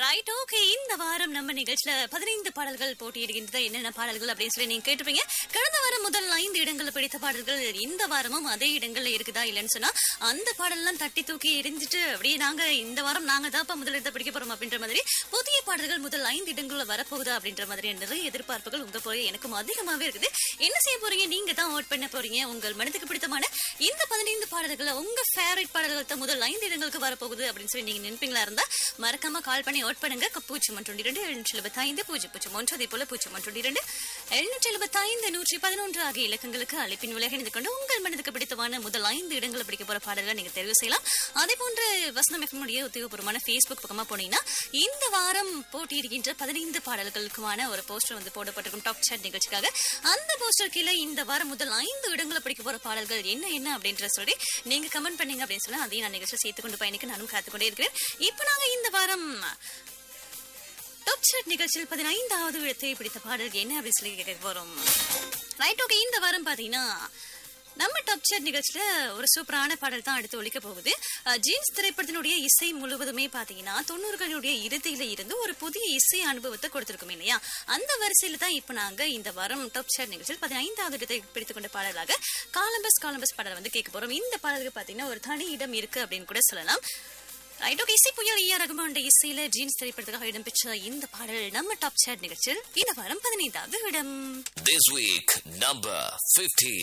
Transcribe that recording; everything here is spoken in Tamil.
ரைட் ஓகே இந்த வாரம் நம்ம நிகழ்ச்சியில பதினைந்து பாடல்கள் போட்டியிடுகின்றது என்னென்ன பாடல்கள் அப்படின்னு சொல்லி நீங்க கேட்டிருப்பீங்க கடந்த வாரம் முதல் ஐந்து இடங்கள்ல பிடித்த பாடல்கள் இந்த வாரமும் அதே இடங்கள்ல இருக்குதா இல்லைன்னு சொன்னா அந்த பாடல்லாம் தட்டி தூக்கி எரிஞ்சிட்டு அப்படியே நாங்க இந்த வாரம் நாங்க தான்ப்பா முதலிடத்தை பிடிக்க போறோம் அப்படின்ற மாதிரி புதிய பாடல்கள் முதல் ஐந்து இடங்கள்ல வரப்போகுதா அப்படின்ற மாதிரி நிறைய எதிர்பார்ப்புகள் உங்க போய் எனக்கும் அதிகமாவே இருக்குது என்ன செய்ய போறீங்க நீங்க தான் ஓட் பண்ண போறீங்க உங்கள் மனதுக்கு பிடித்தமான இந்த பதினைந்து பாடல்களை உங்க ஃபேவரட் பாடல்கள் தான் முதல் ஐந்து இடங்களுக்கு வரப்போகுது அப்படின்னு சொல்லி நீங்க நினைப்பீங்களா இருந்தா மறக்காம கால் பண்ணி ஓட் பண்ணுங்க க- பூஜ்ஜியம் ஒன்று இரண்டு எழுநூற்றி எழுபத்தி ஐந்து பூஜ்ஜியம் பூஜ்ஜியம் ஒன்று அதே போல பூஜ்ஜியம் ஒன்று இரண்டு எழுநூற்றி எழுபத்தி ஐந்து நூற்றி பதினொன்று ஆகிய இலக்கங்களுக்கு அழைப்பின் விலக இணைந்து கொண்டு உங்கள் மனதுக்கு பிடித்தமான முதல் ஐந்து இடங்களை பிடிக்க போற பாடல்களை நீங்க தெரிவு செய்யலாம் அதே போன்று வசனம் எஃப்எம்னுடைய உத்தியோகபூர்வமான ஃபேஸ்புக் பக்கமா போனீங்கன்னா இந்த வாரம் போட்டியிடுகின்ற பதினைந்து பாடல்களுக்குமான ஒரு போஸ்டர் வந்து போடப்பட்டிருக்கும் டாப் சாட் நிகழ்ச்சிக்காக அந்த போஸ்டர் கீழே இந்த வாரம் முதல் ஐந்து இடங்களை பிடிக்க போற பாடல்கள் என்ன என்ன அப்படின்ற சொல்லி நீங்க கமெண்ட் பண்ணீங்க அப்படின்னு சொன்னா அதையும் நான் நிகழ்ச்சி சேர்த்து கொண்டு பயணிக்க நானும் காத்துக்கொண்டே இருக்கிறேன் இப்போ நாங்க இந்த வாரம் டாப் சாட் நிகழ்ச்சியில் பதினைந்தாவது இடத்தை பிடித்த பாடல் என்ன அப்படின்னு சொல்லி கேட்க போறோம் ரைட் ஓகே இந்த வாரம் பாத்தீங்கன்னா நம்ம டாப் சாட் நிகழ்ச்சியில ஒரு சூப்பரான பாடல் தான் அடுத்து ஒழிக்க போகுது அஹ், ஜீன்ஸ் திரைப்படத்தினுடைய இசை முழுவதுமே பாத்தீங்கன்னா தொண்ணூறுகளுடைய இறுதியில இருந்து ஒரு புதிய இசை அனுபவத்தை கொடுத்திருக்கோம் இல்லையா அந்த வரிசையில தான் இப்போ நாங்க இந்த வாரம் டாப் சாட் நிகழ்ச்சியில் பதினைந்தாவது இடத்தை பிடித்துக் கொண்ட பாடலாக காலம்பஸ் காலம்பஸ் பாடல் வந்து கேட்க போறோம் இந்த பாடலுக்கு பாத்தீங்கன்னா ஒரு தனி இடம் இருக்கு அப்படின்னு கூட சொல்லலாம் ரைட் ஓகே இசை புயல் ஐயா ரகுமான் இசையில ஜீன்ஸ் திரைப்படத்துக்காக இடம்பெற்ற இந்த பாடல் நம்ம டாப் சாட் நிகழ்ச்சியில் இந்த வாரம் பதினைந்தாவது இடம் This week, number 15.